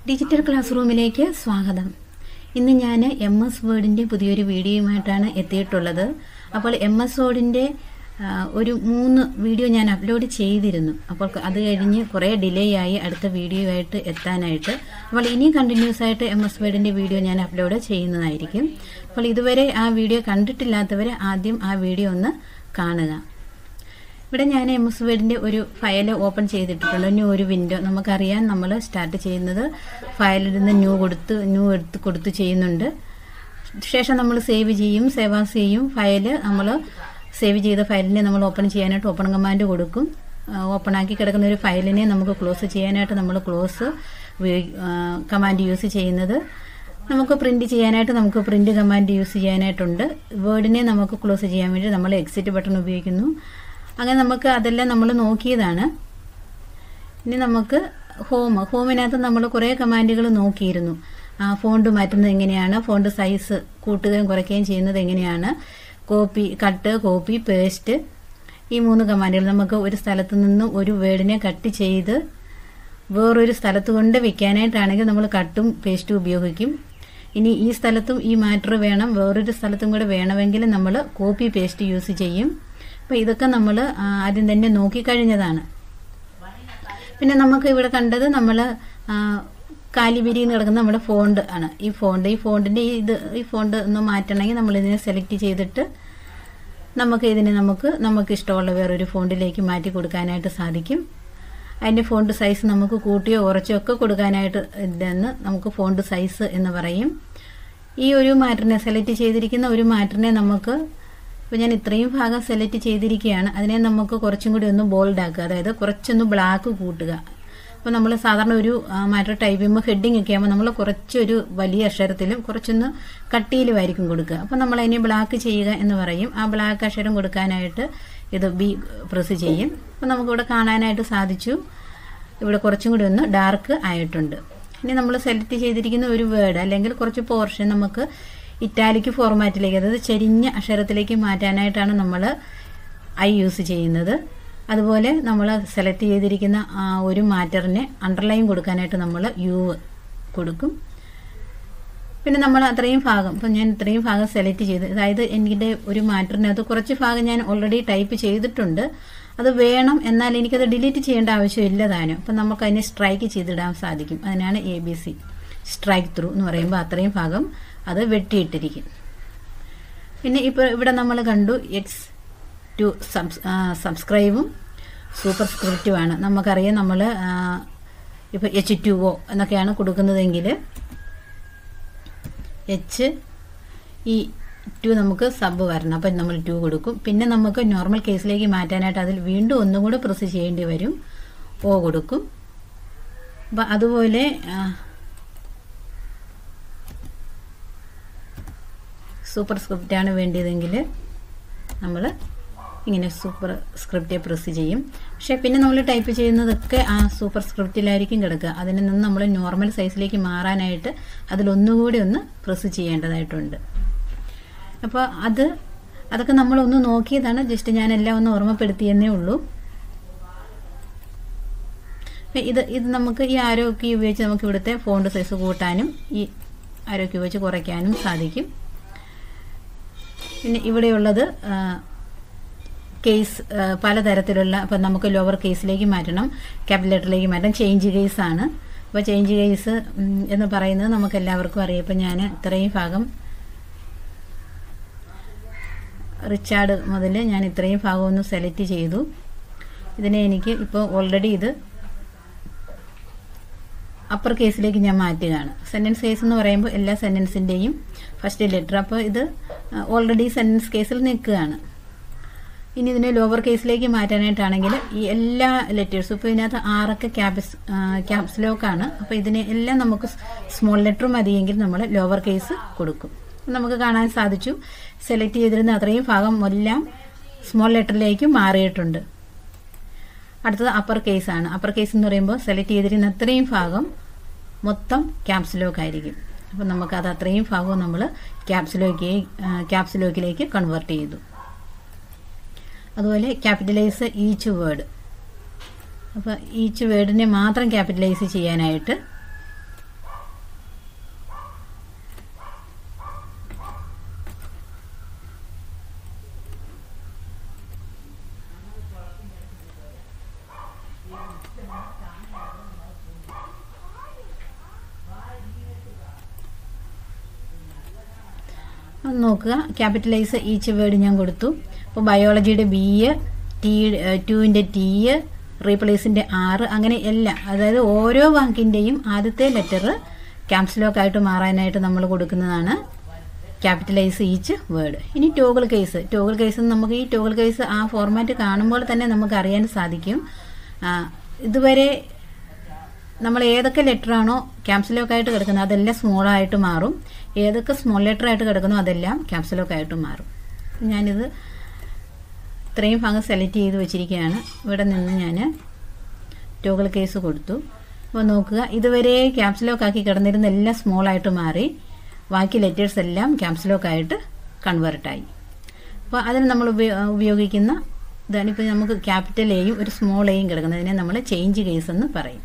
digital class റൂമിലേക്ക് സ്വാഗതം ഇന്ന് ഞാൻ എം എസ് വേർഡിൻ്റെ പുതിയൊരു വീഡിയോയുമായിട്ടാണ് എത്തിയിട്ടുള്ളത് അപ്പോൾ എം എസ് വേർഡിൻ്റെ ഒരു മൂന്ന് വീഡിയോ ഞാൻ അപ്ലോഡ് ചെയ്തിരുന്നു അപ്പോൾ അത് കഴിഞ്ഞ് കുറേ ഡിലേ ആയി അടുത്ത വീഡിയോ ആയിട്ട് എത്താനായിട്ട് അപ്പോൾ ഇനി കണ്ടിന്യൂസ് ആയിട്ട് എം എസ് വേർഡിൻ്റെ വീഡിയോ ഞാൻ അപ്ലോഡ് ചെയ്യുന്നതായിരിക്കും അപ്പോൾ ഇതുവരെ ആ വീഡിയോ കണ്ടിട്ടില്ലാത്തവർ ആദ്യം ആ വീഡിയോ ഒന്ന് കാണുക ഇവിടെ ഞാൻ എം എസ് വേർഡിൻ്റെ ഒരു ഫയൽ ഓപ്പൺ ചെയ്തിട്ടുണ്ട് ന്യൂ ഒരു വിൻഡോ നമുക്കറിയാം നമ്മൾ സ്റ്റാർട്ട് ചെയ്യുന്നത് ഫയലിൽ നിന്ന് ന്യൂ കൊടുത്ത് ന്യൂ എടുത്ത് കൊടുത്ത് ചെയ്യുന്നുണ്ട് ശേഷം നമ്മൾ സേവ് ചെയ്യും സേവാസ് ചെയ്യും ഫയൽ നമ്മൾ സേവ് ചെയ്ത ഫയലിനെ നമ്മൾ ഓപ്പൺ ചെയ്യാനായിട്ട് ഓപ്പൺ കമാൻഡ് കൊടുക്കും ഓപ്പൺ ആക്കി കിടക്കുന്ന ഒരു ഫയലിനെ നമുക്ക് ക്ലോസ് ചെയ്യാനായിട്ട് നമ്മൾ ക്ലോസ് കമാൻഡ് യൂസ് ചെയ്യുന്നത് നമുക്ക് പ്രിന്റ് ചെയ്യാനായിട്ട് നമുക്ക് പ്രിന്റ് കമാൻഡ് യൂസ് ചെയ്യാനായിട്ടുണ്ട് വേർഡിനെ നമുക്ക് ക്ലോസ് ചെയ്യാൻ വേണ്ടി നമ്മൾ എക്സിറ്റ് ബട്ടൺ ഉപയോഗിക്കുന്നു അങ്ങനെ നമുക്ക് അതെല്ലാം നമ്മൾ നോക്കിയതാണ് ഇനി നമുക്ക് ഹോം ഹോമിനകത്ത് നമ്മൾ കുറേ കമാൻഡുകൾ നോക്കിയിരുന്നു ഫോണ്ട് മാറ്റുന്നത് എങ്ങനെയാണ് ഫോണ്ട് സൈസ് കൂട്ടുകയും കുറയ്ക്കുകയും ചെയ്യുന്നത് എങ്ങനെയാണ് കോപ്പി കട്ട് കോപ്പി പേസ്റ്റ് ഈ മൂന്ന് കമാൻഡുകൾ നമുക്ക് ഒരു സ്ഥലത്ത് നിന്ന് ഒരു വേർഡിനെ കട്ട് ചെയ്ത് വേറൊരു സ്ഥലത്ത് കൊണ്ട് വെക്കാനായിട്ടാണെങ്കിൽ നമ്മൾ കട്ടും പേസ്റ്റും ഉപയോഗിക്കും ഇനി ഈ സ്ഥലത്തും ഈ മാറ്റർ വേണം വേറൊരു സ്ഥലത്തും കൂടെ വേണമെങ്കിൽ നമ്മൾ കോപ്പി പേസ്റ്റ് യൂസ് ചെയ്യും അപ്പോൾ ഇതൊക്കെ നമ്മൾ ആദ്യം തന്നെ നോക്കിക്കഴിഞ്ഞതാണ് പിന്നെ നമുക്ക് ഇവിടെ കണ്ടത് നമ്മൾ കാലിബിരിന്ന് കിടക്കുന്ന നമ്മുടെ ഫോണ്ട് ആണ് ഈ ഫോണ്ട് ഈ ഫോണ്ടിൻ്റെ ഈ ഇത് ഈ ഫോണ്ട് ഒന്ന് മാറ്റണമെങ്കിൽ നമ്മൾ ഇതിനെ സെലക്ട് ചെയ്തിട്ട് നമുക്ക് ഇതിനെ നമുക്ക് നമുക്ക് ഇഷ്ടമുള്ള വേറൊരു ഫോണ്ടിലേക്ക് മാറ്റി കൊടുക്കാനായിട്ട് സാധിക്കും അതിൻ്റെ ഫോണ്ട് സൈസ് നമുക്ക് കൂട്ടിയോ കുറച്ചോ ഒക്കെ കൊടുക്കാനായിട്ട് ഇതെന്ന് നമുക്ക് ഫോണ്ട് സൈസ് എന്ന് പറയും ഈ ഒരു മാറ്ററിനെ സെലക്ട് ചെയ്തിരിക്കുന്ന ഒരു മാറ്ററിനെ നമുക്ക് ഇപ്പോൾ ഞാൻ ഇത്രയും ഭാഗം സെലക്ട് ചെയ്തിരിക്കുകയാണ് അതിനെ നമുക്ക് കുറച്ചും കൂടി ഒന്ന് ബോൾഡ് ആക്കുക അതായത് കുറച്ചൊന്ന് ബ്ലാക്ക് കൂട്ടുക അപ്പോൾ നമ്മൾ സാധാരണ ഒരു മാറ്റർ ടൈപ്പ് ചെയ്യുമ്പോൾ ഹെഡിങ് ഒക്കെ ആകുമ്പോൾ നമ്മൾ കുറച്ചൊരു വലിയ അക്ഷരത്തിലും കുറച്ചൊന്ന് കട്ടിയിലുമായിരിക്കും കൊടുക്കുക അപ്പോൾ നമ്മൾ അതിനെ ബ്ലാക്ക് ചെയ്യുക എന്ന് പറയും ആ ബ്ലാക്ക് അക്ഷരം കൊടുക്കാനായിട്ട് ഇത് ബി പ്രസ് ചെയ്യും അപ്പോൾ നമുക്കിവിടെ കാണാനായിട്ട് സാധിച്ചു ഇവിടെ കുറച്ചും കൂടി ഒന്ന് ഡാർക്ക് ആയിട്ടുണ്ട് ഇനി നമ്മൾ സെലക്ട് ചെയ്തിരിക്കുന്ന ഒരു വേർഡ് അല്ലെങ്കിൽ കുറച്ച് പോർഷൻ നമുക്ക് ഇറ്റാലിക് ഫോർമാറ്റിലേക്ക് അതായത് ചെരിഞ്ഞ അക്ഷരത്തിലേക്ക് മാറ്റാനായിട്ടാണ് നമ്മൾ ഐ യൂസ് ചെയ്യുന്നത് അതുപോലെ നമ്മൾ സെലക്ട് ചെയ്തിരിക്കുന്ന ആ ഒരു മാറ്ററിനെ അണ്ടർലൈൻ കൊടുക്കാനായിട്ട് നമ്മൾ യു കൊടുക്കും പിന്നെ നമ്മൾ അത്രയും ഭാഗം ഇപ്പം ഞാൻ ഇത്രയും ഭാഗം സെലക്ട് ചെയ്ത് അതായത് എൻ്റെ ഒരു മാറ്ററിനകത്ത് കുറച്ച് ഭാഗം ഞാൻ ഓൾറെഡി ടൈപ്പ് ചെയ്തിട്ടുണ്ട് അത് വേണം എന്നാൽ എനിക്കത് ഡിലീറ്റ് ചെയ്യേണ്ട ആവശ്യമില്ല താനും അപ്പം നമുക്ക് അതിനെ സ്ട്രൈക്ക് ചെയ്തിടാൻ സാധിക്കും അതിനാണ് A B C strike through എന്ന് പറയുമ്പോൾ അത്രയും ഭാഗം അത് വെട്ടിയിട്ടിരിക്കും പിന്നെ ഇപ്പോൾ ഇവിടെ നമ്മൾ കണ്ടു എക്സ് ടു സബ്സ്ക്രൈബും സൂപ്പർ സ്ക്രിപ്റ്റുമാണ് നമുക്കറിയാം നമ്മൾ ഇപ്പോൾ എച്ച് ടു ഒ എന്നൊക്കെയാണ് കൊടുക്കുന്നതെങ്കിൽ എച്ച് ഈ ടു നമുക്ക് സബ് വരണം അപ്പം നമ്മൾ ടു കൊടുക്കും പിന്നെ നമുക്ക് നോർമൽ കേസിലേക്ക് മാറ്റാനായിട്ട് അതിൽ വീണ്ടും ഒന്നും കൂടെ പ്രസ് ചെയ്യേണ്ടി വരും ഓ കൊടുക്കും അപ്പം അതുപോലെ സൂപ്പർ സ്ക്രിപ്റ്റാണ് വേണ്ടിയതെങ്കിൽ നമ്മൾ ഇങ്ങനെ സൂപ്പർ സ്ക്രിപ്റ്റ് പ്രസ് ചെയ്യും പക്ഷേ പിന്നെ നമ്മൾ ടൈപ്പ് ചെയ്യുന്നതൊക്കെ ആ സൂപ്പർ സ്ക്രിപ്റ്റിലായിരിക്കും കിടക്കുക അതിൽ നിന്ന് നമ്മൾ നോർമൽ സൈസിലേക്ക് മാറാനായിട്ട് അതിലൊന്നുകൂടി ഒന്ന് പ്രസ് ചെയ്യേണ്ടതായിട്ടുണ്ട് അപ്പോൾ അത് അതൊക്കെ നമ്മളൊന്ന് നോക്കിയതാണ് ജസ്റ്റ് ഞാനെല്ലാം ഒന്ന് ഓർമ്മപ്പെടുത്തിയെന്നേ ഉള്ളൂ ഇത് ഇത് നമുക്ക് ഈ ആരോഗ്യം ഉപയോഗിച്ച് നമുക്ക് ഇവിടുത്തെ ഫോണ്ട് സൈസ് കൂട്ടാനും ഈ ആരോഗ്യം ഉപയോഗിച്ച് കുറയ്ക്കാനും സാധിക്കും പിന്നെ ഇവിടെയുള്ളത് കേസ് പലതരത്തിലുള്ള ഇപ്പം നമുക്ക് ലോവർ കേസിലേക്ക് മാറ്റണം ക്യാപിറ്റലിലേക്ക് മാറ്റണം ചേഞ്ച് കേസ് ആണ് അപ്പോൾ ചേഞ്ച് കേസ് എന്ന് പറയുന്നത് നമുക്ക് എല്ലാവർക്കും അറിയാം ഇപ്പം ഞാൻ ഇത്രയും ഭാഗം റിച്ചാർഡ് മുതൽ ഞാൻ ഇത്രയും ഭാഗം ഒന്ന് സെലക്ട് ചെയ്തു ഇതിനെ എനിക്ക് ഇപ്പോൾ ഓൾറെഡി ഇത് അപ്പർ കേസിലേക്ക് ഞാൻ മാറ്റുകയാണ് സെൻറ്റൻസ് കേസ് എന്ന് പറയുമ്പോൾ എല്ലാ സെൻറ്റൻസിൻ്റെയും ഫസ്റ്റ് ലെറ്റർ അപ്പോൾ ഇത് ഓൾറെഡി സെൻറ്റൻസ് കേസിൽ നിൽക്കുകയാണ് ഇനി ഇതിനെ ലോവർ കേസിലേക്ക് മാറ്റാനായിട്ടാണെങ്കിൽ ഈ എല്ലാ ലെറ്റേഴ്സും ഇപ്പോൾ ഇതിനകത്ത് ആറൊക്കെ ക്യാപ്സ് ക്യാപ്സ് ലോക്കാണ് അപ്പോൾ ഇതിനെ എല്ലാം നമുക്ക് സ്മോൾ ലെറ്റർ മതിയെങ്കിൽ നമ്മൾ ലോവർ കേസ് കൊടുക്കും നമുക്ക് കാണാൻ സാധിച്ചു സെലക്ട് ചെയ്തിരുന്ന അത്രയും ഭാഗം എല്ലാം സ്മോൾ ലെറ്ററിലേക്ക് മാറിയിട്ടുണ്ട് അടുത്തത് അപ്പർ കേസാണ് അപ്പർ കേസ് എന്ന് പറയുമ്പോൾ സെലക്ട് ചെയ്തിരുന്ന അത്രയും ഭാഗം മൊത്തം ക്യാപ്സിലോക്ക് ആയിരിക്കും അപ്പോൾ നമുക്കത് അത്രയും ഭാഗവും നമ്മൾ ക്യാപ്സിലോക്ക് ക്യാപ്സിലോക്കിലേക്ക് കൺവേർട്ട് ചെയ്തു അതുപോലെ ക്യാപിറ്റലൈസ് ഈച്ച് വേർഡ് അപ്പോൾ ഈച്ച് വേർഡിനെ മാത്രം ക്യാപിറ്റലൈസ് ചെയ്യാനായിട്ട് ഒന്ന് നോക്കുക ക്യാപിറ്റലൈസ് ഈച്ച് വേർഡ് ഞാൻ കൊടുത്തു അപ്പോൾ ബയോളജിയുടെ ബി ടി ടുവിൻ്റെ ടി റീപ്ലേസിൻ്റെ ആറ് അങ്ങനെ എല്ലാം അതായത് ഓരോ വാക്കിൻ്റെയും ആദ്യത്തെ ലെറ്റർ ക്യാപ്സ്ലോക്ക് ആയിട്ട് മാറാനായിട്ട് നമ്മൾ കൊടുക്കുന്നതാണ് ക്യാപിറ്റലൈസ് ഈച്ച് വേർഡ് ഇനി ടോഗിൾ കേസ് ടോഗിൾ കേസ് നമുക്ക് ഈ ടോഗിൾ കേസ് ആ ഫോർമാറ്റ് കാണുമ്പോൾ തന്നെ നമുക്ക് അറിയാൻ സാധിക്കും ആ, ഇതുവരെ നമ്മൾ ഏതൊക്കെ ലെറ്റർ ആണോ ക്യാപ്സിലോക്ക് ആയിട്ട് കിടക്കുന്നത് അതെല്ലാം സ്മോൾ ആയിട്ട് മാറും ഏതൊക്കെ സ്മോൾ ലെറ്റർ ആയിട്ട് കിടക്കുന്നോ അതെല്ലാം ക്യാപ്സിലോക്ക് ആയിട്ട് മാറും ഞാനിത് ഇത്രയും ഭാഗം സെലക്ട് ചെയ്ത് വെച്ചിരിക്കുകയാണ് ഇവിടെ നിന്ന് ഞാൻ ടോഗിൾ കേസ് കൊടുത്തു അപ്പോൾ നോക്കുക ഇതുവരെ ക്യാപ്സിലോക്ക് ആക്കി കിടന്നിരുന്ന എല്ലാം സ്മോൾ ആയിട്ട് മാറി ബാക്കി ലെറ്റേഴ്സ് എല്ലാം ക്യാപ്സിലോക്ക് ആയിട്ട് കൺവേർട്ടായി അപ്പോൾ അതിന് നമ്മൾ ഉപയോ- ഉപയോഗിക്കുന്ന ഇതാണ് ഇപ്പോൾ നമുക്ക് ക്യാപിറ്റൽ എയും ഒരു സ്മോൾ എയും കിടക്കുന്നതിനെ നമ്മൾ ചേഞ്ച് കേസ് എന്ന് പറയും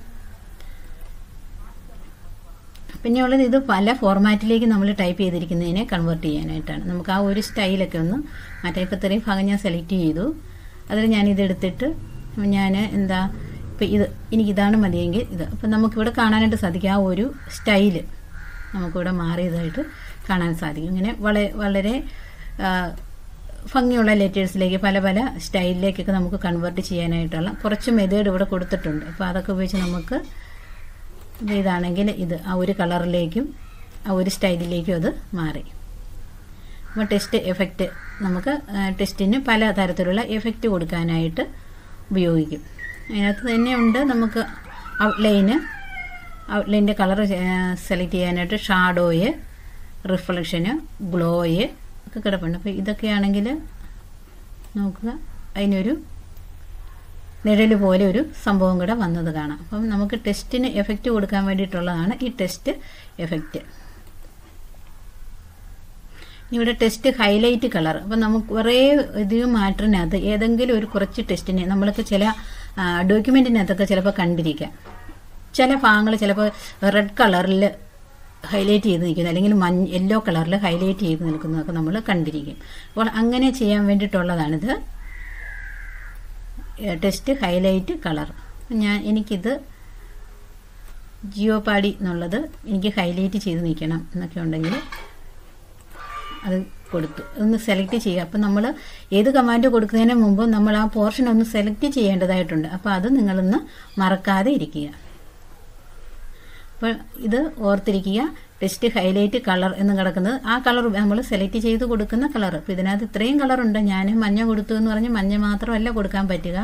പിന്നെ ഉള്ളത് ഇത് പല ഫോർമാറ്റിലേക്ക് നമ്മൾ ടൈപ്പ് ചെയ്തിരിക്കുന്നതിനെ കൺവേർട്ട് ചെയ്യാനായിട്ടാണ് നമുക്ക് ആ ഒരു സ്റ്റൈലൊക്കെ ഒന്ന് മാറ്റാം ഇപ്പോൾ ഇത്രയും ഭാഗം ഞാൻ സെലക്ട് ചെയ്തു അതിൽ ഞാനിത് എടുത്തിട്ട് ഞാൻ എന്താ ഇപ്പം ഇത് എനിക്കിതാണ് മതിയെങ്കിൽ ഇത് അപ്പം നമുക്കിവിടെ കാണാനായിട്ട് സാധിക്കും ആ ഒരു സ്റ്റൈല് നമുക്കിവിടെ മാറിയതായിട്ട് കാണാൻ സാധിക്കും ഇങ്ങനെ വളരെ വളരെ ആ, ഭംഗിയുള്ള ലെറ്റേഴ്സിലേക്ക് പല പല സ്റ്റൈലിലേക്കൊക്കെ നമുക്ക് കൺവേർട്ട് ചെയ്യാനായിട്ടുള്ള കുറച്ച് മെത്തേഡ് ഇവിടെ കൊടുത്തിട്ടുണ്ട് അപ്പോൾ അതൊക്കെ ഉപയോഗിച്ച് നമുക്ക് ഇത് ഇതാണെങ്കിൽ ഇത് ആ ഒരു കളറിലേക്കും ആ ഒരു സ്റ്റൈലിലേക്കും അത് മാറി അപ്പോൾ ടെസ്റ്റ് എഫക്റ്റ് നമുക്ക് ആ, ടെസ്റ്റിന് പല തരത്തിലുള്ള എഫക്റ്റ് കൊടുക്കാനായിട്ട് ഉപയോഗിക്കും അതിനകത്ത് തന്നെ ഉണ്ട് നമുക്ക് ഔട്ട്ലൈന് ഔട്ട്ലൈൻ്റെ കളർ സെലക്ട് ചെയ്യാനായിട്ട് ഷാഡോയ് റിഫ്ലക്ഷന് ഗ്ലോയ് ഒക്കെ കിടപ്പുണ്ട് അപ്പോൾ ഇതൊക്കെയാണെങ്കിൽ നോക്കുക അതിനൊരു നിഴൽ പോലെ ഒരു സംഭവം കൂടെ വന്നത് കാണാം അപ്പം നമുക്ക് ടെസ്റ്റിന് എഫക്റ്റ് കൊടുക്കാൻ വേണ്ടിയിട്ടുള്ളതാണ് ഈ ടെസ്റ്റ് എഫക്റ്റ് ഇവിടെ ടെസ്റ്റ് ഹൈലൈറ്റ് കളർ അപ്പം നമുക്ക് കുറേ ഇത് മാറ്ററിനകത്ത് ഏതെങ്കിലും ഒരു കുറച്ച് ടെസ്റ്റിനെ നമ്മളൊക്കെ ചില ഡോക്യുമെൻറ്റിനകത്തൊക്കെ ചിലപ്പോൾ കണ്ടിരിക്കാം ചില ഭാഗങ്ങൾ ചിലപ്പോൾ റെഡ് കളറിൽ ഹൈലൈറ്റ് ചെയ്ത് നിൽക്കുന്നു അല്ലെങ്കിൽ മഞ്ഞ യെല്ലോ കളറിൽ ഹൈലൈറ്റ് ചെയ്ത് നിൽക്കുന്നതൊക്കെ നമ്മൾ കണ്ടിരിക്കും അപ്പോൾ അങ്ങനെ ചെയ്യാൻ വേണ്ടിയിട്ടുള്ളതാണിത് ടെസ്റ്റ് ഹൈലൈറ്റ് കളർ ഞാൻ എനിക്കിത് ജിയോ പാടി എന്നുള്ളത് എനിക്ക് ഹൈലൈറ്റ് ചെയ്ത് നിൽക്കണം എന്നൊക്കെ ഉണ്ടെങ്കിൽ അത് കൊടുത്തു ഒന്ന് സെലക്ട് ചെയ്യുക അപ്പം നമ്മൾ ഏത് കമാൻഡ് കൊടുക്കുന്നതിന് മുമ്പ് നമ്മൾ ആ പോർഷൻ ഒന്ന് സെലക്ട് ചെയ്യേണ്ടതായിട്ടുണ്ട് അപ്പോൾ അത് നിങ്ങളൊന്ന് മറക്കാതെ ഇരിക്കുക അപ്പോൾ ഇത് ഓർത്തിരിക്കുക ടെസ്റ്റ് ഹൈലൈറ്റ് കളർ എന്ന് കിടക്കുന്നത് ആ കളർ നമ്മൾ സെലക്ട് ചെയ്ത് കൊടുക്കുന്ന കളർ അപ്പോൾ ഇതിനകത്ത് ഇത്രയും കളറുണ്ട് ഞാൻ മഞ്ഞ കൊടുത്തു എന്ന് പറഞ്ഞ് മഞ്ഞ മാത്രമല്ല കൊടുക്കാൻ പറ്റുക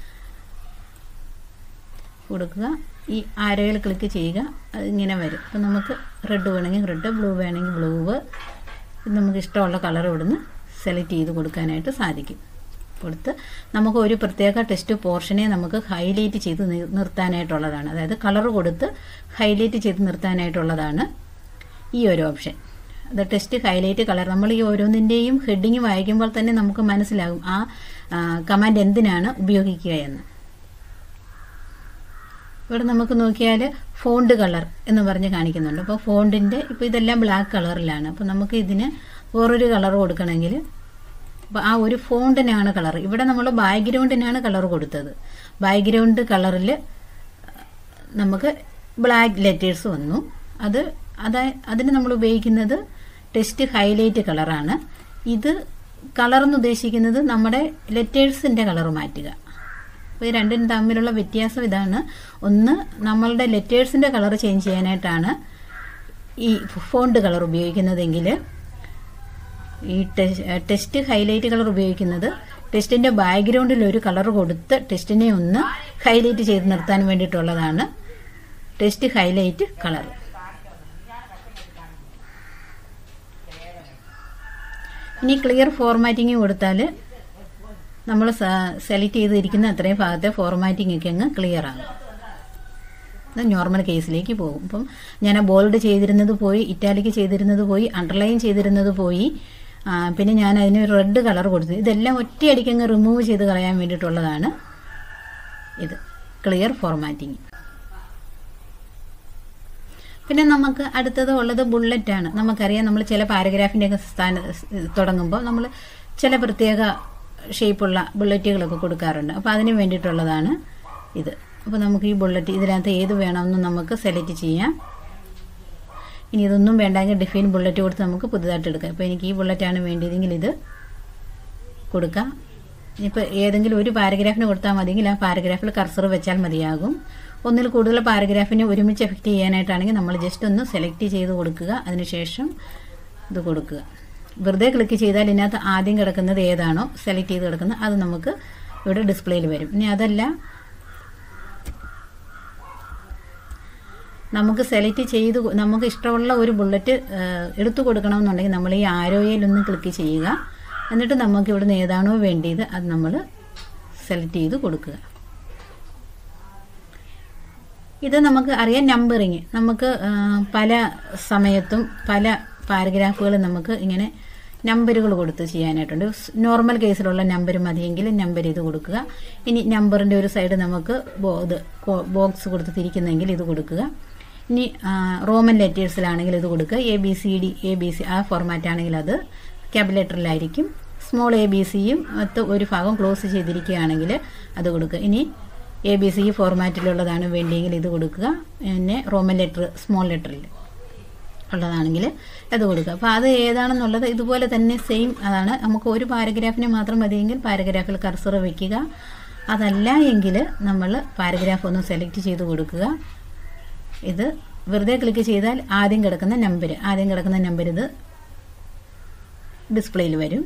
കൊടുക്കുക ഈ ആരോയിൽ ക്ലിക്ക് ചെയ്യുക അത് ഇങ്ങനെ വരും അപ്പം നമുക്ക് റെഡ് വേണമെങ്കിൽ റെഡ് ബ്ലൂ വേണമെങ്കിൽ ബ്ലൂവ് ഇത് നമുക്ക് ഇഷ്ടമുള്ള കളർ ഇവിടുന്ന് സെലക്ട് ചെയ്ത് കൊടുക്കാനായിട്ട് സാധിക്കും കൊടുത്ത് നമുക്ക് ഒരു പ്രത്യേക ടെസ്റ്റ് പോർഷനെ നമുക്ക് ഹൈലൈറ്റ് ചെയ്ത് നി- നിർത്താനായിട്ടുള്ളതാണ് അതായത് കളർ കൊടുത്ത് ഹൈലൈറ്റ് ചെയ്ത് നിർത്താനായിട്ടുള്ളതാണ് ഈ ഒരു ഓപ്ഷൻ അത് ടെസ്റ്റ് ഹൈലൈറ്റ് കളർ നമ്മൾ ഈ ഓരോന്നിൻ്റെയും ഹെഡിങ് വായിക്കുമ്പോൾ തന്നെ നമുക്ക് മനസ്സിലാകും ആ കമാൻഡ് എന്തിനാണ് ഉപയോഗിക്കുക എന്ന് ഇവിടെ നമുക്ക് നോക്കിയാൽ ഫോണ്ട് കളർ എന്ന് പറഞ്ഞ് കാണിക്കുന്നുണ്ട് അപ്പോൾ ഫോണ്ടിൻ്റെ ഇപ്പോൾ ഇതെല്ലാം ബ്ലാക്ക് കളറിലാണ് അപ്പോൾ നമുക്ക് ഇതിന് വേറൊരു കളർ കൊടുക്കണമെങ്കിൽ അപ്പോൾ ആ ഒരു ഫോണ്ടിനാണ് കളർ ഇവിടെ നമ്മൾ ബാക്ക്ഗ്രൗണ്ടിനാണ് കളർ കൊടുത്തത് ബാക്ക്ഗ്രൗണ്ട് കളറിൽ നമുക്ക് ബ്ലാക്ക് ലെറ്റേഴ്സ് വന്നു അത് അതാ അതിന് നമ്മൾ ഉപയോഗിക്കുന്നത് ടെസ്റ്റ് ഹൈലൈറ്റ് കളറാണ് ഇത് കളർ എന്ന് ഉദ്ദേശിക്കുന്നത് നമ്മുടെ ലെറ്റേഴ്സിൻ്റെ കളർ മാറ്റുക അപ്പോൾ ഈ രണ്ടിനും തമ്മിലുള്ള വ്യത്യാസം ഇതാണ് ഒന്ന് നമ്മളുടെ ലെറ്റേഴ്സിൻ്റെ കളർ ചേഞ്ച് ചെയ്യാനായിട്ടാണ് ഈ ഫോണ്ട് കളർ ഉപയോഗിക്കുന്നതെങ്കിൽ ഈ ടെസ്- ടെസ്റ്റ് ഹൈലൈറ്റ് കളർ ഉപയോഗിക്കുന്നത് ടെസ്റ്റിന്റെ ബാക്ക്ഗ്രൗണ്ടിൽ ഒരു കളർ കൊടുത്ത് ടെസ്റ്റിനെ ഒന്ന് ഹൈലൈറ്റ് ചെയ്ത് നിർത്താൻ വേണ്ടിയിട്ടുള്ളതാണ് ടെസ്റ്റ് ഹൈലൈറ്റ് കളർ ഇനി ക്ലിയർ ഫോർമാറ്റിംഗ് കൊടുത്താൽ നമ്മൾ സെലക്ട് ചെയ്തിരിക്കുന്ന അത്രയും ഭാഗത്തെ ഫോർമാറ്റിംഗ് ഒക്കെ അങ്ങ് ക്ലിയർ ആകും ഇത് നോർമൽ കേസിലേക്ക് പോകും അപ്പം ഞാൻ ബോൾഡ് ചെയ്തിരുന്നത് പോയി ഇറ്റാലിക്ക് ചെയ്തിരുന്നത് പോയി അണ്ടർലൈൻ ചെയ്തിരുന്നത് പോയി ആ, പിന്നെ ഞാൻ അതിന് റെഡ് കളർ കൊടുത്തു ഇതെല്ലാം ഒറ്റയടിക്ക് അങ്ങ് റിമൂവ് ചെയ്ത് കളയാൻ വേണ്ടിയിട്ടുള്ളതാണ് ഇത് ക്ലിയർ ഫോർമാറ്റിംഗ് പിന്നെ നമുക്ക് അടുത്തത് ഉള്ളത് ബുള്ളറ്റ് ആണ് നമുക്കറിയാം നമ്മൾ ചില പാരഗ്രാഫിൻ്റെ ഒക്കെ സ്ഥാന തുടങ്ങുമ്പോൾ നമ്മൾ ചില പ്രത്യേക ഷേപ്പുള്ള ബുള്ളറ്റുകളൊക്കെ കൊടുക്കാറുണ്ട് അപ്പോൾ അതിന് വേണ്ടിയിട്ടുള്ളതാണ് ഇത് അപ്പോൾ നമുക്ക് ഈ ബുള്ളറ്റ് ഇതിനകത്ത് ഏത് വേണമെന്ന് നമുക്ക് സെലക്ട് ചെയ്യാം ഇനി ഇതൊന്നും വേണ്ടെങ്കിൽ ഡിഫൈൻ ബുള്ളറ്റ് കൊടുത്ത് നമുക്ക് പുതുതായിട്ട് എടുക്കാം ഇപ്പോൾ എനിക്ക് ഈ ബുള്ളറ്റാണ് വേണ്ടിയതെങ്കിൽ ഇത് കൊടുക്കാം ഇപ്പോൾ ഏതെങ്കിലും ഒരു പാരഗ്രാഫിന് കൊടുത്താൽ മതിയെങ്കിൽ ആ പാരഗ്രാഫിൽ കർസർ വെച്ചാൽ മതിയാകും ഒന്നിൽ കൂടുതൽ പാരഗ്രാഫിനെ ഒരുമിച്ച് എഫക്റ്റ് ചെയ്യാനായിട്ടാണെങ്കിൽ നമ്മൾ ജസ്റ്റ് ഒന്ന് സെലക്ട് ചെയ്ത് കൊടുക്കുക അതിനുശേഷം ഇത് കൊടുക്കുക വെറുതെ ക്ലിക്ക് ചെയ്താൽ ഇതിനകത്ത് ആദ്യം കിടക്കുന്നത് ഏതാണോ സെലക്ട് ചെയ്ത് കിടക്കുന്നത് അത് നമുക്ക് ഇവിടെ ഡിസ്പ്ലേയിൽ വരും ഇനി അതല്ല നമുക്ക് സെലക്ട് ചെയ്ത് കൊ- നമുക്ക് ഇഷ്ടമുള്ള ഒരു ബുള്ളറ്റ് എടുത്തു കൊടുക്കണമെന്നുണ്ടെങ്കിൽ നമ്മൾ ഈ ആരോയിൽ ഒന്ന് ക്ലിക്ക് ചെയ്യുക എന്നിട്ട് നമുക്ക് ഇവിടുന്ന് ഏതാണോ വേണ്ടിയത് അത് നമ്മൾ സെലക്ട് ചെയ്ത് കൊടുക്കുക ഇത് നമുക്ക് അറിയാം നമ്പറിങ് നമുക്ക് ആ, പല സമയത്തും പല പാരഗ്രാഫുകൾ നമുക്ക് ഇങ്ങനെ നമ്പറുകൾ കൊടുത്ത് ചെയ്യാനായിട്ടുണ്ട് സ് നോർമൽ കേസിലുള്ള നമ്പർ മതിയെങ്കിൽ നമ്പർ ഇത് കൊടുക്കുക ഇനി നമ്പറിൻ്റെ ഒരു സൈഡ് നമുക്ക് ബോ- ഇത് കോ- ബോക്സ് കൊടുത്ത് തിരിക്കുന്നെങ്കിൽ ഇത് കൊടുക്കുക ഇനി ആ, റോമൻ ലെറ്റേഴ്സിലാണെങ്കിൽ ഇത് കൊടുക്കുക A B C D A B C ആ ഫോർമാറ്റ് ആണെങ്കിൽ അത് ക്യാപിലേറ്ററിലായിരിക്കും സ്മോൾ എ ബി സിയും മൊത്തം ഒരു ഭാഗം ക്ലോസ് ചെയ്തിരിക്കുകയാണെങ്കിൽ അത് കൊടുക്കുക ഇനി എ ബി സി ഫോർമാറ്റിലുള്ളതാണ് വേണ്ടിയെങ്കിൽ ഇത് കൊടുക്കുക പിന്നെ റോമൻ ലെറ്റർ സ്മോൾ ലെറ്ററിൽ ഉള്ളതാണെങ്കിൽ അത് കൊടുക്കുക അപ്പോൾ അത് ഏതാണെന്നുള്ളത് ഇതുപോലെ തന്നെ സെയിം അതാണ് നമുക്ക് ഒരു പാരഗ്രാഫിന് മാത്രം മതിയെങ്കിൽ പാരഗ്രാഫിൽ കർസർ വെക്കുക അതല്ല എങ്കിൽ നമ്മൾ പാരഗ്രാഫ് ഒന്ന് സെലക്ട് ചെയ്ത് കൊടുക്കുക ഇത് വെറുതെ ക്ലിക്ക് ചെയ്താൽ ആദ്യം കിടക്കുന്ന നമ്പർ ആദ്യം കിടക്കുന്ന നമ്പർ ഇത് ഡിസ്പ്ലേയിൽ വരും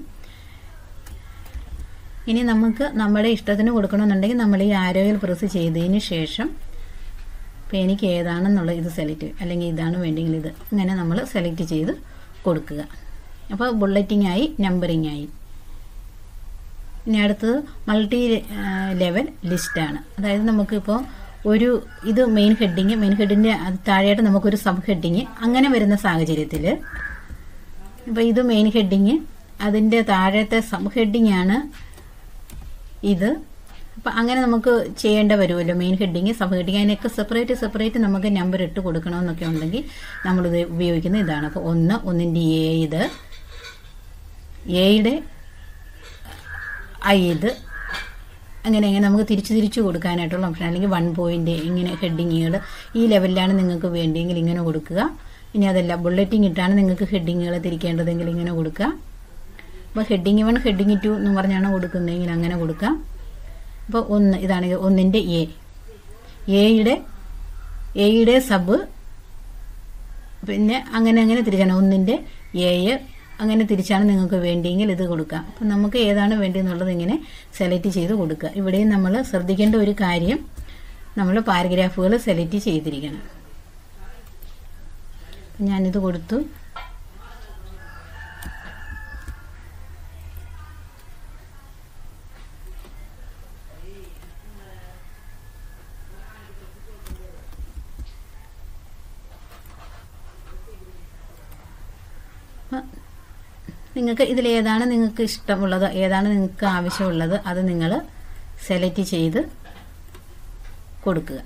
ഇനി നമുക്ക് നമ്മുടെ ഇഷ്ടത്തിന് കൊടുക്കണമെന്നുണ്ടെങ്കിൽ നമ്മൾ ഈ ആരോയിൽ പ്രസ് ചെയ്തതിന് ശേഷം ഇപ്പോൾ എനിക്ക് ഏതാണെന്നുള്ള ഇത് സെലക്ട് അല്ലെങ്കിൽ ഇതാണ് വേണ്ടെങ്കിൽ ഇത് ഇങ്ങനെ നമ്മൾ സെലക്ട് ചെയ്ത് കൊടുക്കുക അപ്പോൾ ബുള്ളറ്റിംഗ് ആയി നമ്പറിംഗ് ആയി ഇനി അടുത്തത് മൾട്ടി ലെവൽ ലിസ്റ്റാണ് അതായത് നമുക്കിപ്പോൾ ഒരു ഇത് മെയിൻ ഹെഡിങ് മെയിൻ ഹെഡിൻ്റെ താഴെയായിട്ട് നമുക്കൊരു സബ് ഹെഡിങ് അങ്ങനെ വരുന്ന സാഹചര്യത്തിൽ ഇപ്പോൾ ഇത് മെയിൻ ഹെഡിങ് അതിൻ്റെ താഴത്തെ സബ് ഹെഡിങ് ആണ് ഇത് അപ്പം അങ്ങനെ നമുക്ക് ചെയ്യേണ്ട വരുമല്ലോ മെയിൻ ഹെഡിങ് സബ് ഹെഡിങ് അതിനൊക്കെ സെപ്പറേറ്റ് സെപ്പറേറ്റ് നമുക്ക് നമ്പർ ഇട്ട് കൊടുക്കണമെന്നൊക്കെ ഉണ്ടെങ്കിൽ നമ്മളിത് ഉപയോഗിക്കുന്ന ഇതാണ് അപ്പോൾ ഒന്ന് ഒന്നിൻ്റെ എ ഇത് എയുടെ ഐ ഇത് അങ്ങനെ അങ്ങനെ നമുക്ക് തിരിച്ച് തിരിച്ച് കൊടുക്കാനായിട്ടുള്ള ഓപ്ഷൻ അല്ലെങ്കിൽ വൺ പോയിന്റ് ഇങ്ങനെ ഹെഡിങ്ങുകൾ ഈ ലെവലിലാണ് നിങ്ങൾക്ക് വേണ്ടിയെങ്കിൽ ഇങ്ങനെ കൊടുക്കുക ഇനി അതല്ല ബുള്ളറ്റിംഗ് ഇട്ടാണ് നിങ്ങൾക്ക് ഹെഡിങ്ങുകൾ തിരിക്കേണ്ടതെങ്കിൽ ഇങ്ങനെ കൊടുക്കുക അപ്പോൾ ഹെഡിങ് വൺ ഹെഡിങ് ടു എന്ന് പറഞ്ഞാണ് കൊടുക്കുന്നതെങ്കിൽ അങ്ങനെ കൊടുക്കാം അപ്പോൾ ഒന്ന് ഇതാണെങ്കിൽ ഒന്നിൻ്റെ എ എയുടെ എയുടെ സബ് പിന്നെ അങ്ങനെ അങ്ങനെ തിരിച്ചാണ് ഒന്നിൻ്റെ എയ് അങ്ങനെ തിരിച്ചാണ് നിങ്ങൾക്ക് വേണ്ടിയെങ്കിൽ ഇത് കൊടുക്കാം അപ്പം നമുക്ക് ഏതാണ് വേണ്ടിയെന്നുള്ളത് ഇങ്ങനെ സെലക്ട് ചെയ്ത് കൊടുക്കുക ഇവിടെയും നമ്മൾ ശ്രദ്ധിക്കേണ്ട ഒരു കാര്യം നമ്മൾ പാരഗ്രാഫുകൾ സെലക്ട് ചെയ്തിരിക്കണം അപ്പം ഞാനിത് കൊടുത്തു നിങ്ങൾക്ക് ഇതിലേതാണ് നിങ്ങൾക്ക് ഇഷ്ടമുള്ളത് ഏതാണ് നിങ്ങൾക്ക് ആവശ്യമുള്ളത് അത് നിങ്ങൾ സെലക്ട് ചെയ്ത് കൊടുക്കുക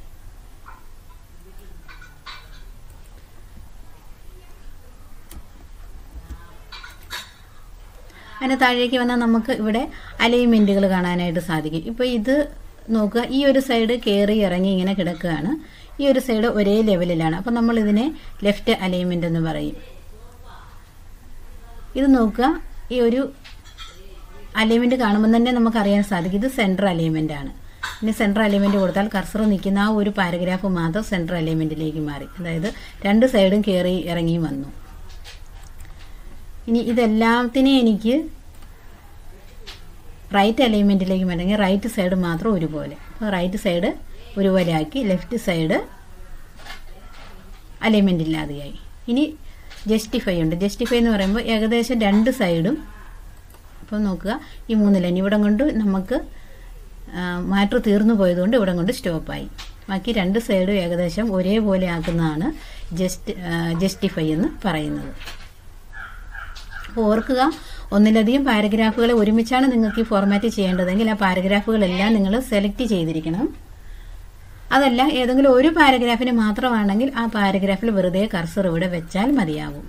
അതിന് താഴേക്ക് വന്നാൽ നമുക്ക് ഇവിടെ അലൈൻമെൻറ്റുകൾ കാണാനായിട്ട് സാധിക്കും ഇപ്പോൾ ഇത് നോക്കുക ഈ ഒരു സൈഡ് കയറി ഇറങ്ങി ഇങ്ങനെ കിടക്കുകയാണ് ഈ ഒരു സൈഡ് ഒരേ ലെവലിലാണ് അപ്പോൾ നമ്മൾ ഇതിനെ ലെഫ്റ്റ് അലൈൻമെൻ്റ് എന്ന് പറയും ഇത് നോക്കുക ഈ ഒരു അലൈൻമെൻറ്റ് കാണുമ്പോൾ തന്നെ നമുക്ക് അറിയാൻ സാധിക്കും ഇത് സെൻട്രൽ അലൈൻമെൻ്റ് ആണ് ഇനി സെൻട്രൽ അലൈൻമെൻറ്റ് കൊടുത്താൽ കർസർ നിൽക്കുന്ന ആ ഒരു പാരഗ്രാഫ് മാത്രം സെൻട്രൽ അലൈൻമെൻറ്റിലേക്ക് മാറി അതായത് രണ്ട് സൈഡും കയറി ഇറങ്ങി വന്നു ഇനി ഇതെല്ലാത്തിനെയും എനിക്ക് റൈറ്റ് അലൈൻമെൻറ്റിലേക്ക് വേണമെങ്കിൽ റൈറ്റ് സൈഡ് മാത്രം ഒരുപോലെ അപ്പോൾ റൈറ്റ് സൈഡ് ഒരുപോലെ ആക്കി ലെഫ്റ്റ് സൈഡ് അലൈൻമെൻ്റ് ഇല്ലാതെയായി ഇനി ജസ്റ്റിഫൈ ഉണ്ട് ജസ്റ്റിഫൈ എന്ന് പറയുമ്പോൾ ഏകദേശം രണ്ട് സൈഡും അപ്പോൾ നോക്കുക ഈ മൂന്ന് ലൈൻ ഇവിടെ കൊണ്ട് നമുക്ക് മാറ്റർ തീർന്നു പോയതുകൊണ്ട് ഇവിടെ കൊണ്ട് സ്റ്റോപ്പായി ബാക്കി രണ്ട് സൈഡും ഏകദേശം ഒരേപോലെ ആക്കുന്നതാണ് ജസ്റ്റ് ജസ്റ്റിഫൈ എന്ന് പറയുന്നത് അപ്പോൾ ഓർക്കുക ഒന്നിലധികം പാരഗ്രാഫുകൾ ഒരുമിച്ചാണ് നിങ്ങൾക്ക് ഈ ഫോർമാറ്റ് ചെയ്യേണ്ടതെങ്കിൽ ആ പാരഗ്രാഫുകളെല്ലാം നിങ്ങൾ സെലക്ട് ചെയ്തിരിക്കണം അതല്ല ഏതെങ്കിലും ഒരു പാരഗ്രാഫിന് മാത്രമാണെങ്കിൽ ആ പാരഗ്രാഫിൽ വെറുതെ കർസർ ഇവിടെ വെച്ചാൽ മതിയാകും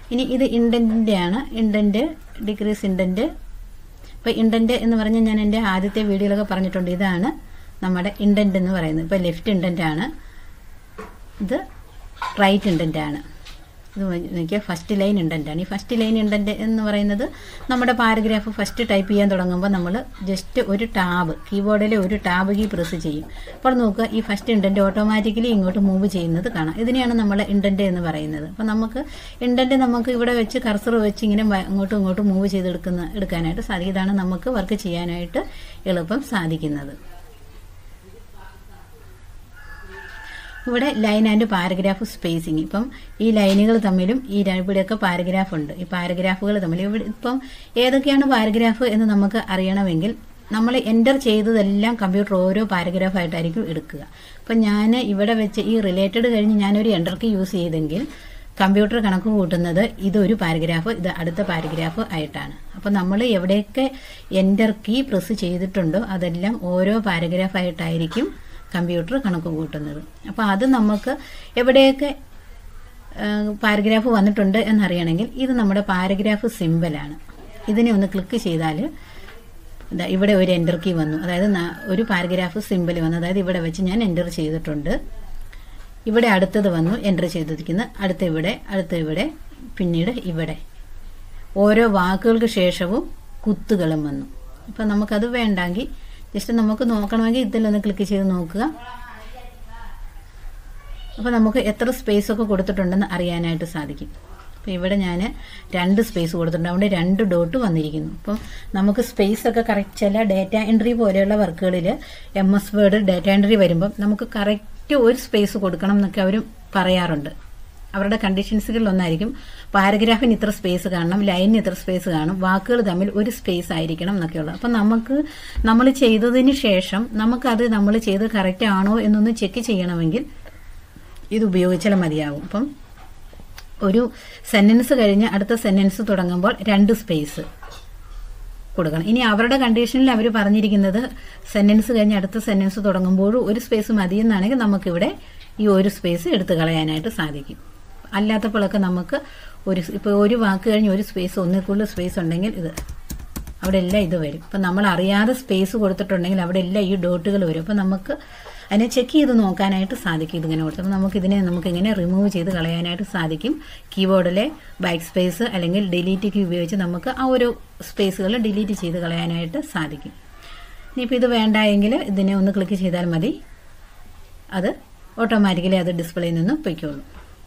ഇനി ഇത് ഇൻഡൻറ്റിൻ്റെ ആണ് ഇൻഡൻറ്റ് ഡിക്രീസ് ഇൻഡൻറ്റ് ഇപ്പോൾ ഇൻഡൻറ്റ് എന്ന് പറഞ്ഞാൽ ഞാൻ എൻ്റെ ആദ്യത്തെ വീഡിയോയിലൊക്കെ പറഞ്ഞിട്ടുണ്ട് ഇതാണ് നമ്മുടെ ഇൻഡൻറ്റ് എന്ന് പറയുന്നത് ഇപ്പോൾ ലെഫ്റ്റ് ഇൻഡൻ്റ് ആണ് ഇത് റൈറ്റ് ഇൻഡൻ്റ് ആണ് ഇത് നോക്കിയാൽ ഫസ്റ്റ് ലൈൻ ഇൻഡൻ്റ് ആണ് ഈ ഫസ്റ്റ് ലൈൻ ഇൻഡൻ്റ് എന്ന് പറയുന്നത് നമ്മുടെ പാരഗ്രാഫ് ഫസ്റ്റ് ടൈപ്പ് ചെയ്യാൻ തുടങ്ങുമ്പോൾ നമ്മൾ ജസ്റ്റ് ഒരു ടാബ് കീബോർഡിലെ ഒരു ടാബ് കീ പ്രസ് ചെയ്യും അപ്പോൾ നോക്കുക ഈ ഫസ്റ്റ് ഇൻഡൻ്റ് ഓട്ടോമാറ്റിക്കലി ഇങ്ങോട്ട് മൂവ് ചെയ്യുന്നത് കാണാം ഇതിനെയാണ് നമ്മൾ ഇൻഡൻ്റ് എന്ന് പറയുന്നത് അപ്പോൾ നമുക്ക് ഇൻഡൻ്റ് നമുക്ക് ഇവിടെ വെച്ച് കർസർ വെച്ച് ഇങ്ങനെ വ- അങ്ങോട്ടും ഇങ്ങോട്ടും മൂവ് ചെയ്തെടുക്കുന്ന എടുക്കാനായിട്ട് സാധിക്കും ഇതാണ് നമുക്ക് വർക്ക് ചെയ്യാനായിട്ട് എളുപ്പം സാധിക്കുന്നത് ഇവിടെ ലൈൻ ആൻഡ് പാരഗ്രാഫ് സ്പേസിങ് ഇപ്പം ഈ ലൈനുകൾ തമ്മിലും ഈ ര- ഇവിടെയൊക്കെ പാരഗ്രാഫ് ഉണ്ട് ഈ പാരഗ്രാഫുകൾ തമ്മിൽ ഇവിടെ ഇപ്പം ഏതൊക്കെയാണ് പാരഗ്രാഫ് എന്ന് നമുക്ക് അറിയണമെങ്കിൽ നമ്മൾ എൻ്റർ ചെയ്തതെല്ലാം കമ്പ്യൂട്ടർ ഓരോ പാരഗ്രാഫ് ആയിട്ടായിരിക്കും എടുക്കുക അപ്പം ഞാൻ ഇവിടെ വെച്ച് ഈ റിലേറ്റഡ് കഴിഞ്ഞ് ഞാനൊരു എൻ്റർ കീ യൂസ് ചെയ്തെങ്കിൽ കമ്പ്യൂട്ടർ കണക്ക് കൂട്ടുന്നത് ഇതൊരു പാരഗ്രാഫ് ഇത് അടുത്ത പാരഗ്രാഫ് ആയിട്ടാണ് അപ്പം നമ്മൾ എവിടെയൊക്കെ എൻ്റർ കീ പ്രസ് ചെയ്തിട്ടുണ്ടോ അതെല്ലാം ഓരോ പാരഗ്രാഫ് ആയിട്ടായിരിക്കും കമ്പ്യൂട്ടർ കണക്ക് കൂട്ടുന്നത് അപ്പോൾ അത് നമുക്ക് എവിടെയൊക്കെ പാരഗ്രാഫ് വന്നിട്ടുണ്ട് എന്നറിയണമെങ്കിൽ ഇത് നമ്മുടെ പാരഗ്രാഫ് സിമ്പലാണ് ഇതിനെ ഒന്ന് ക്ലിക്ക് ചെയ്താൽ ഇതാ ഇവിടെ ഒരു എൻ്റർ കീ വന്നു അതായത് ന- ഒരു പാരഗ്രാഫ് സിമ്പൽ വന്നു അതായത് ഇവിടെ വെച്ച് ഞാൻ എൻ്റർ ചെയ്തിട്ടുണ്ട് ഇവിടെ അടുത്തത് വന്നു എൻ്റർ ചെയ്തിരിക്കുന്ന അടുത്ത ഇവിടെ അടുത്ത ഇവിടെ പിന്നീട് ഇവിടെ ഓരോ വാക്കുകൾക്ക് ശേഷവും കുത്തുകളും വന്നു ഇപ്പം നമുക്കത് വേണ്ടെങ്കിൽ ജസ്റ്റ് നമുക്ക് നോക്കണമെങ്കിൽ ഇതിലൊന്ന് ക്ലിക്ക് ചെയ്ത് നോക്കുക അപ്പോൾ നമുക്ക് എത്ര സ്പേസ് ഒക്കെ കൊടുത്തിട്ടുണ്ടെന്ന് അറിയാനായിട്ട് സാധിക്കും അപ്പോൾ ഇവിടെ ഞാൻ രണ്ട് സ്പേസ് കൊടുത്തിട്ടുണ്ട് അവിടെ രണ്ട് ഡോട്ട് വന്നിരിക്കുന്നു അപ്പം നമുക്ക് സ്പേസ് ഒക്കെ കറക്റ്റ് ചില ഡേറ്റ എൻട്രി പോലെയുള്ള വർക്കുകളിൽ M S word data entry വരുമ്പം നമുക്ക് കറക്റ്റ് ഒരു സ്പേസ് കൊടുക്കണം എന്നൊക്കെ അവർ പറയാറുണ്ട് അവരുടെ കണ്ടീഷൻസുകളിൽ ഒന്നായിരിക്കും പാരഗ്രാഫിന് ഇത്ര സ്പേസ് കാണണം ലൈനിന് ഇത്ര സ്പേസ് കാണും വാക്കുകൾ തമ്മിൽ ഒരു സ്പേസ് ആയിരിക്കണം എന്നൊക്കെയുള്ളത് അപ്പം നമുക്ക് നമ്മൾ ചെയ്തതിന് ശേഷം നമുക്കത് നമ്മൾ ചെയ്ത് കറക്റ്റ് ആണോ എന്നൊന്ന് ചെക്ക് ചെയ്യണമെങ്കിൽ ഇത് ഉപയോഗിച്ചാൽ മതിയാവും അപ്പം ഒരു സെന്റൻസ് കഴിഞ്ഞ് അടുത്ത സെന്റൻസ് തുടങ്ങുമ്പോൾ രണ്ട് സ്പേസ് കൊടുക്കണം ഇനി അവരുടെ കണ്ടീഷനിൽ അവർ പറഞ്ഞിരിക്കുന്നത് സെന്റൻസ് കഴിഞ്ഞ് അടുത്ത സെന്റൻസ് തുടങ്ങുമ്പോഴും ഒരു സ്പേസ് മതിയെന്നാണെങ്കിൽ നമുക്കിവിടെ ഈ ഒരു സ്പേസ് എടുത്തു കളയാനായിട്ട് സാധിക്കും അല്ലാത്തപ്പോഴൊക്കെ നമുക്ക് ഒരു ഇപ്പോൾ ഒരു വാക്ക് കഴിഞ്ഞ് ഒരു സ്പേസ് ഒന്നിൽ കൂടുതൽ സ്പേസ് ഉണ്ടെങ്കിൽ ഇത് അവിടെ എല്ലാം ഇത് വരും ഇപ്പം നമ്മൾ അറിയാതെ സ്പേസ് കൊടുത്തിട്ടുണ്ടെങ്കിൽ അവിടെ എല്ലാം ഈ ഡോട്ടുകൾ വരും അപ്പം നമുക്ക് അതിനെ ചെക്ക് ചെയ്ത് നോക്കാനായിട്ട് സാധിക്കും ഇതിങ്ങനെ കൊടുത്തപ്പോൾ നമുക്ക് ഇതിനെ നമുക്ക് ഇങ്ങനെ റിമൂവ് ചെയ്ത് കളയാനായിട്ട് സാധിക്കും കീബോർഡിലെ ബാക്ക് സ്പേസ് അല്ലെങ്കിൽ ഡിലീറ്റ് കീ ഉപയോഗിച്ച് നമുക്ക് ആ ഒരു സ്പേസുകൾ ഡിലീറ്റ് ചെയ്ത് കളയാനായിട്ട് സാധിക്കും ഇനിയിപ്പോൾ ഇത് വേണ്ട എങ്കിൽ ഇതിനെ ഒന്ന് ക്ലിക്ക് ചെയ്താൽ മതി അത് ഓട്ടോമാറ്റിക്കലി അത് ഡിസ്പ്ലേയിൽ നിന്ന് പൊയ്ക്കോളും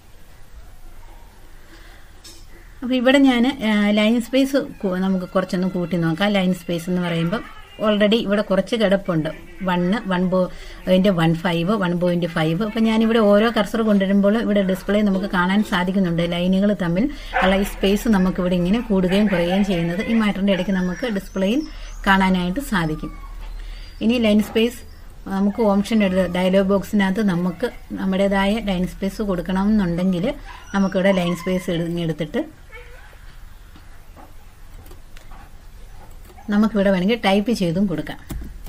അപ്പോൾ ഇവിടെ ഞാൻ ലൈൻ സ്പേസ് നമുക്ക് കുറച്ചൊന്ന് കൂട്ടി നോക്കാം ലൈൻ സ്പേസ് എന്ന് പറയുമ്പോൾ ഓൾറെഡി ഇവിടെ കുറച്ച് കിടപ്പുണ്ട് വണ്ണ് വൺ ബോ അതിൻ്റെ one five one point five അപ്പോൾ ഞാനിവിടെ ഓരോ കർസർ കൊണ്ടുവരുമ്പോൾ ഇവിടെ ഡിസ്പ്ലേ നമുക്ക് കാണാൻ സാധിക്കുന്നുണ്ട് ലൈനുകൾ തമ്മിൽ ഉള്ള ഈ സ്പേസ് നമുക്ക് ഇവിടെ ഇങ്ങനെ കൂടുകയും കുറയുകയും ചെയ്യുന്നത് ഈ മാറ്ററിൻ്റെ ഇടയ്ക്ക് നമുക്ക് ഡിസ്പ്ലേയിൽ കാണാനായിട്ട് സാധിക്കും ഇനി ലൈൻ സ്പേസ് നമുക്ക് ഓപ്ഷൻ എടുത്ത് ഡയലോഗ് ബോക്സിനകത്ത് നമുക്ക് നമ്മുടേതായ ലൈൻ സ്പേസ് കൊടുക്കണമെന്നുണ്ടെങ്കിൽ നമുക്കിവിടെ ലൈൻ സ്പേസ് എടുത്തിട്ട് നമുക്കിവിടെ വേണമെങ്കിൽ ടൈപ്പ് ചെയ്തും കൊടുക്കാം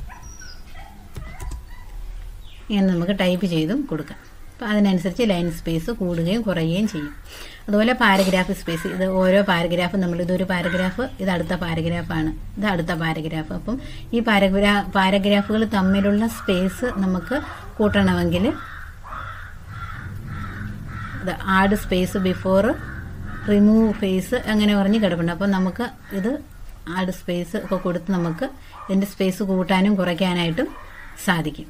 ഇങ്ങനെ നമുക്ക് ടൈപ്പ് ചെയ്തും കൊടുക്കാം അപ്പോൾ അതിനനുസരിച്ച് ലൈൻ സ്പേസ് കൂടുകയും കുറയുകയും ചെയ്യും അതുപോലെ പാരഗ്രാഫ് സ്പേസ് ഇത് ഓരോ പാരഗ്രാഫ് നമ്മൾ ഇതൊരു പാരഗ്രാഫ് ഇത് അടുത്ത പാരഗ്രാഫാണ് ഇത് അടുത്ത പാരഗ്രാഫ് അപ്പം ഈ പാരഗ്രാ പാരഗ്രാഫുകൾ തമ്മിലുള്ള സ്പേസ് നമുക്ക് കൂട്ടണമെങ്കിൽ ഇത് add space before remove space അങ്ങനെ പറഞ്ഞ് കിടപ്പുണ്ട് അപ്പം നമുക്ക് ഇത് ആഡ് സ്പേസ് ഒക്കെ കൊടുത്ത് നമുക്ക് ഇതിൻ്റെ സ്പേസ് കൂട്ടാനും കുറയ്ക്കാനായിട്ടും സാധിക്കും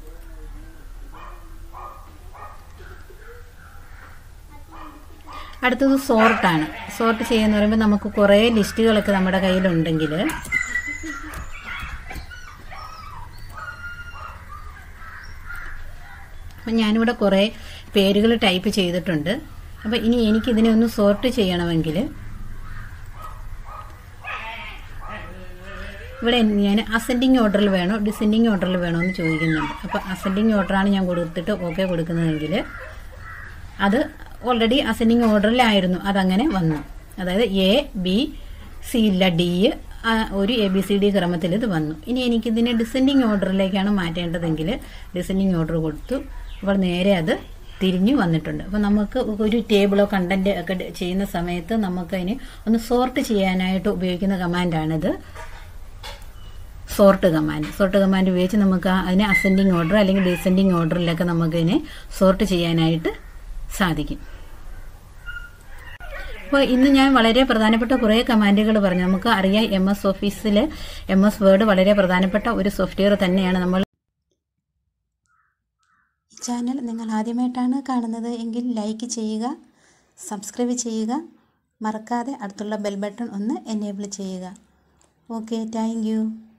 അടുത്തത് സോർട്ടാണ് സോർട്ട് ചെയ്യുന്ന പറയുമ്പോൾ നമുക്ക് കുറേ ലിസ്റ്റുകളൊക്കെ നമ്മുടെ കയ്യിലുണ്ടെങ്കിൽ അപ്പം ഞാനിവിടെ കുറേ പേരുകൾ ടൈപ്പ് ചെയ്തിട്ടുണ്ട് അപ്പം ഇനി എനിക്കിതിനെ ഒന്ന് സോർട്ട് ചെയ്യണമെങ്കിൽ ഇവിടെ ഞാൻ അസെൻഡിങ് ഓർഡറിൽ വേണോ ഡിസെൻഡിങ് ഓർഡറിൽ വേണോ എന്ന് ചോദിക്കുന്നുണ്ട് അപ്പോൾ അസെൻഡിങ് ഓർഡറാണ് ഞാൻ കൊടുത്തിട്ട് ഓക്കെ കൊടുക്കുന്നതെങ്കിൽ അത് ഓൾറെഡി അസെൻഡിങ് ഓർഡറിലായിരുന്നു അതങ്ങനെ വന്നു അതായത് എ ബി സി ഇല്ല ഡി ഒരു എ ബി സി ഡി ക്രമത്തിൽ ഇത് വന്നു ഇനി എനിക്കിതിനെ ഡിസെൻഡിങ് ഓർഡറിലേക്കാണ് മാറ്റേണ്ടതെങ്കിൽ ഡിസെൻഡിങ് ഓർഡർ കൊടുത്തു അപ്പോൾ നേരെ അത് തിരിഞ്ഞു വന്നിട്ടുണ്ട് അപ്പോൾ നമുക്ക് ഒരു ടേബിളോ കണ്ടന്റ് ഒക്കെ ഡ- ചെയ്യുന്ന സമയത്ത് നമുക്ക് അതിന് ഒന്ന് സോർട്ട് ചെയ്യാനായിട്ട് ഉപയോഗിക്കുന്ന കമാൻഡാണിത് സോർട്ട് കമാൻഡ് സോർട്ട് കമാൻഡ് ഉപയോഗിച്ച് നമുക്ക് ആ- അതിനെ അസെൻഡിങ് ഓർഡർ അല്ലെങ്കിൽ ഡിസെൻഡിങ് ഓർഡറിലൊക്കെ നമുക്ക് ഇതിനെ സോർട്ട് ചെയ്യാനായിട്ട് സാധിക്കും അപ്പോൾ ഇന്ന് ഞാൻ വളരെ പ്രധാനപ്പെട്ട കുറേ കമാൻഡുകൾ പറഞ്ഞു നമുക്ക് അറിയാം എം എസ് ഓഫീസിൽ എം എസ് വേർഡ് വളരെ പ്രധാനപ്പെട്ട ഒരു സോഫ്റ്റ്വെയർ തന്നെയാണ് നമ്മൾ ഈ ചാനൽ നിങ്ങൾ ആദ്യമായിട്ടാണ് കാണുന്നത് എങ്കിൽ ലൈക്ക് ചെയ്യുക സബ്സ്ക്രൈബ് ചെയ്യുക മറക്കാതെ അടുത്തുള്ള ബെൽ ബട്ടൺ ഒന്ന് എനേബിൾ ചെയ്യുക ഓക്കെ താങ്ക് യു